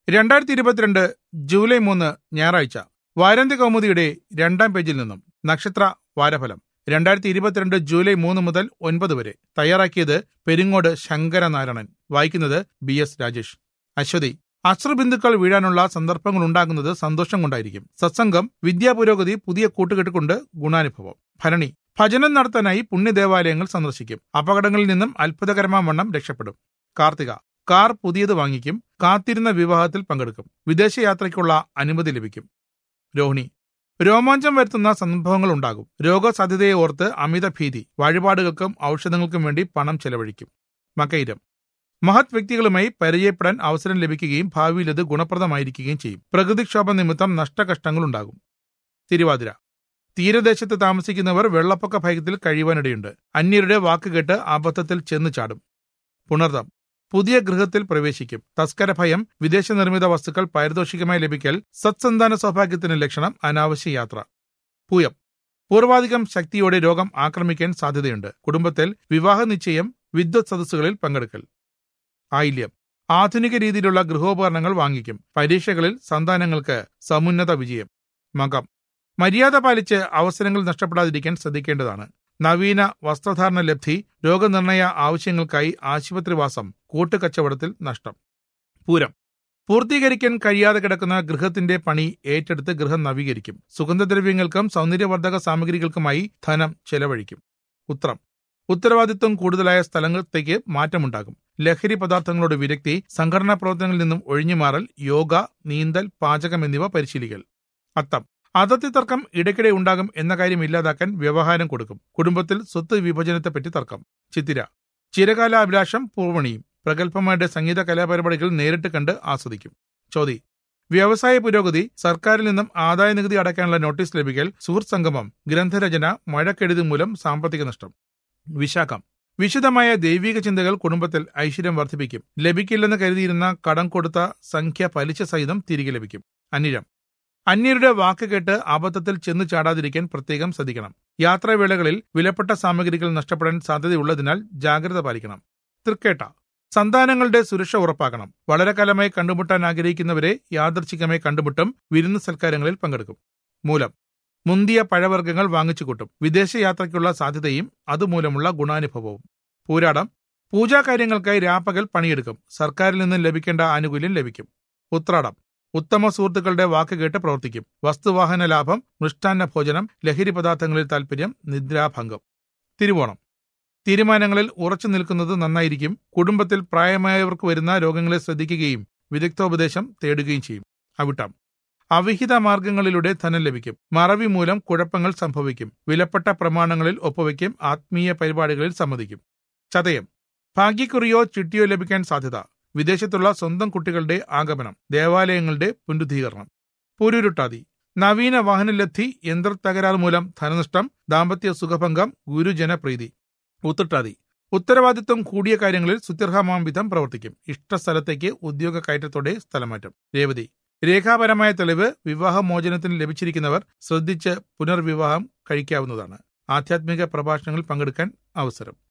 രണ്ടായിരത്തി ഇരുപത്തിരണ്ട് ജൂലൈ മൂന്ന് ഞായറാഴ്ച വാരാന്ത്യ കൗമുദിയുടെ രണ്ടാം പേജിൽ നിന്നും നക്ഷത്ര വാരഫലം രണ്ടായിരത്തി ഇരുപത്തിരണ്ട് ജൂലൈ മൂന്ന് മുതൽ ഒൻപത് വരെ തയ്യാറാക്കിയത് പെരിങ്ങോട് ശങ്കരനാരായണൻ വായിക്കുന്നത് ബി എസ് രാജേഷ് അശ്വതി അശ്രുബിന്ദുക്കൾ വീഴാനുള്ള സന്ദർഭങ്ങൾ ഉണ്ടാകുന്നത് സന്തോഷം കൊണ്ടായിരിക്കും സത്സംഗം വിദ്യാപുരോഗതി പുതിയ കൂട്ടുകെട്ട് കൊണ്ട് ഗുണാനുഭവം ഭരണി ഭജനം നടത്താനായി പുണ്യദേവാലയങ്ങൾ സന്ദർശിക്കും അപകടങ്ങളിൽ നിന്നും അത്ഭുതകരമാം വണ്ണം രക്ഷപ്പെടും കാർത്തിക കാർ പുതിയത് വാങ്ങിക്കും കാത്തിരുന്ന വിവാഹത്തിൽ പങ്കെടുക്കും വിദേശയാത്രയ്ക്കുള്ള അനുമതി ലഭിക്കും രോഹിണി രോമാഞ്ചം വരുത്തുന്ന സംഭവങ്ങൾ ഉണ്ടാകും രോഗസാധ്യതയെ ഓർത്ത് അമിത ഭീതി വഴിപാടുകൾക്കും ഔഷധങ്ങൾക്കും വേണ്ടി പണം ചെലവഴിക്കും മകൈരം മഹത് വ്യക്തികളുമായി പരിചയപ്പെടാൻ അവസരം ലഭിക്കുകയും ഭാവിയിൽ അത് ഗുണപ്രദമായിരിക്കുകയും ചെയ്യും പ്രകൃതിക്ഷോഭം നിമിത്തം നഷ്ടകഷ്ടങ്ങൾ ഉണ്ടാകും തിരുവാതിര തീരദേശത്ത് താമസിക്കുന്നവർ വെള്ളപ്പൊക്ക ഭയത്തിൽ കഴിയുവാനിടയുണ്ട് അന്യരുടെ വാക്കുകേട്ട് അബദ്ധത്തിൽ ചെന്നു ചാടും പുണർദം പുതിയ ഗൃഹത്തിൽ പ്രവേശിക്കും തസ്കര ഭയം വിദേശ നിർമ്മിത വസ്തുക്കൾ പാരിതോഷികമായി ലഭിക്കൽ സത്സന്താന സൗഭാഗ്യത്തിന് ലക്ഷണം അനാവശ്യ യാത്ര പൂയം പൂർവാധികം ശക്തിയോടെ രോഗം ആക്രമിക്കാൻ സാധ്യതയുണ്ട് കുടുംബത്തിൽ വിവാഹ നിശ്ചയം വിദ്വത് സദസ്സുകളിൽ പങ്കെടുക്കൽ ആയില്യം ആധുനിക രീതിയിലുള്ള ഗൃഹോപകരണങ്ങൾ വാങ്ങിക്കും പരീക്ഷകളിൽ സന്താനങ്ങൾക്ക് സമുന്നത വിജയം മകം മര്യാദ പാലിച്ച് അവസരങ്ങൾ നഷ്ടപ്പെടാതിരിക്കാൻ ശ്രദ്ധിക്കേണ്ടതാണ് നവീന വസ്ത്രധാരണ ലബ്ധി രോഗനിർണയ ആവശ്യങ്ങൾക്കായി ആശുപത്രിവാസം കൂട്ടുകച്ചവടത്തിൽ നഷ്ടം പൂരം പൂർത്തീകരിക്കാൻ കഴിയാതെ കിടക്കുന്ന ഗൃഹത്തിന്റെ പണി ഏറ്റെടുത്ത് ഗൃഹം നവീകരിക്കും സുഗന്ധദ്രവ്യങ്ങൾക്കും സൗന്ദര്യവർദ്ധക സാമഗ്രികൾക്കുമായി ധനം ചെലവഴിക്കും ഉത്രം ഉത്തരവാദിത്വം കൂടുതലായ സ്ഥലത്തേക്ക് മാറ്റമുണ്ടാകും ലഹരി പദാർത്ഥങ്ങളോട് വിരക്തി സംഘടനാ പ്രവർത്തനങ്ങളിൽ നിന്നും ഒഴിഞ്ഞുമാറൽ യോഗ നീന്തൽ പാചകം എന്നിവ പരിശീലിക്കൽ അത്തം അതിർത്തി തർക്കം ഇടയ്ക്കിടെ ഉണ്ടാകും എന്ന കാര്യം ഇല്ലാതാക്കാൻ വ്യവഹാരം കൊടുക്കും കുടുംബത്തിൽ സ്വത്ത് വിഭജനത്തെപ്പറ്റി തർക്കം ചിത്തിര ചിരകാല അഭിലാഷം പൂർവണിയും പ്രഗത്ഭമാരുടെ സംഗീത കലാപരിപാടികൾ നേരിട്ട് കണ്ട് ആസ്വദിക്കും ചോതി വ്യവസായ പുരോഗതി സർക്കാരിൽ നിന്നും ആദായ നികുതി അടയ്ക്കാനുള്ള നോട്ടീസ് ലഭിക്കൽ സുഹൃത്ത് സംഗമം ഗ്രന്ഥരചന മഴക്കെടുതി മൂലം സാമ്പത്തിക നഷ്ടം വിശാഖം വിശുദ്ധമായ ദൈവിക ചിന്തകൾ കുടുംബത്തിൽ ഐശ്വര്യം വർദ്ധിപ്പിക്കും ലഭിക്കില്ലെന്ന് കരുതിയിരുന്ന കടം കൊടുത്ത സംഖ്യ പലിശ സഹിതം തിരികെ ലഭിക്കും അനിഴം അന്യരുടെ വാക്ക് കേട്ട് അബദ്ധത്തിൽ ചെന്നു ചാടാതിരിക്കാൻ പ്രത്യേകം ശ്രദ്ധിക്കണം യാത്രാവേളകളിൽ വിലപ്പെട്ട സാമഗ്രികൾ നഷ്ടപ്പെടാൻ സാധ്യതയുള്ളതിനാൽ ജാഗ്രത പാലിക്കണം തൃക്കേട്ട സന്താനങ്ങളുടെ സുരക്ഷ ഉറപ്പാക്കണം വളരെ കാലമായി കണ്ടുമുട്ടാൻ ആഗ്രഹിക്കുന്നവരെ യാദർച്ഛികമായി കണ്ടുമുട്ടും വിരുന്ന് സൽക്കാരങ്ങളിൽ പങ്കെടുക്കും മൂലം മുന്തിയ പഴവർഗ്ഗങ്ങൾ വാങ്ങിച്ചു കൂട്ടും വിദേശയാത്രയ്ക്കുള്ള സാധ്യതയും അതുമൂലമുള്ള ഗുണാനുഭവവും പൂരാടം പൂജാകാര്യങ്ങൾക്കായി രാപ്പകൽ പണിയെടുക്കും സർക്കാരിൽ നിന്നും ലഭിക്കേണ്ട ആനുകൂല്യം ലഭിക്കും ഉത്രാടം ഉത്തമ സുഹൃത്തുക്കളുടെ വാക്ക് കേട്ട് പ്രവർത്തിക്കും വസ്തുവാഹന ലാഭം മൃഷ്ടാന്ന ഭോജനം ലഹരി പദാർത്ഥങ്ങളിൽ താൽപര്യം നിദ്രാഭംഗം തിരുവോണം തീരുമാനങ്ങളിൽ ഉറച്ചു നിൽക്കുന്നത് നന്നായിരിക്കും കുടുംബത്തിൽ പ്രായമായവർക്ക് വരുന്ന രോഗങ്ങളെ ശ്രദ്ധിക്കുകയും വിദഗ്ധോപദേശം തേടുകയും ചെയ്യും അവിട്ടം അവിഹിത മാർഗങ്ങളിലൂടെ ധനം ലഭിക്കും മറവി മൂലം കുഴപ്പങ്ങൾ സംഭവിക്കും വിലപ്പെട്ട പ്രമാണങ്ങളിൽ ഒപ്പുവയ്ക്കും ആത്മീയ പരിപാടികളിൽ സമ്മതിക്കും ചതയം ഭാഗ്യക്കുറിയോ ചിട്ടിയോ ലഭിക്കാൻ സാധ്യത വിദേശത്തുള്ള സ്വന്തം കുട്ടികളുടെ ആഗമനം ദേവാലയങ്ങളുടെ പുനരുദ്ധീകരണം പൂരുരുട്ടാതി നവീന വാഹനലബ്ധി യന്ത്ര തകരാർ മൂലം ധനനഷ്ടം ദാമ്പത്യ സുഖഭംഗം ഗുരുജനപ്രീതി ഉത്തിട്ടാതി ഉത്തരവാദിത്വം കൂടിയ കാര്യങ്ങളിൽ സുത്യർഹമാം വിധം പ്രവർത്തിക്കും ഇഷ്ടസ്ഥലത്തേക്ക് ഉദ്യോഗ കയറ്റത്തോടെ സ്ഥലമാറ്റം രേവതി രേഖാപരമായ തെളിവ് വിവാഹമോചനത്തിന് ലഭിച്ചിരിക്കുന്നവർ ശ്രദ്ധിച്ച് പുനർവിവാഹം കഴിക്കാവുന്നതാണ് ആധ്യാത്മിക പ്രഭാഷണങ്ങളിൽ പങ്കെടുക്കാൻ അവസരം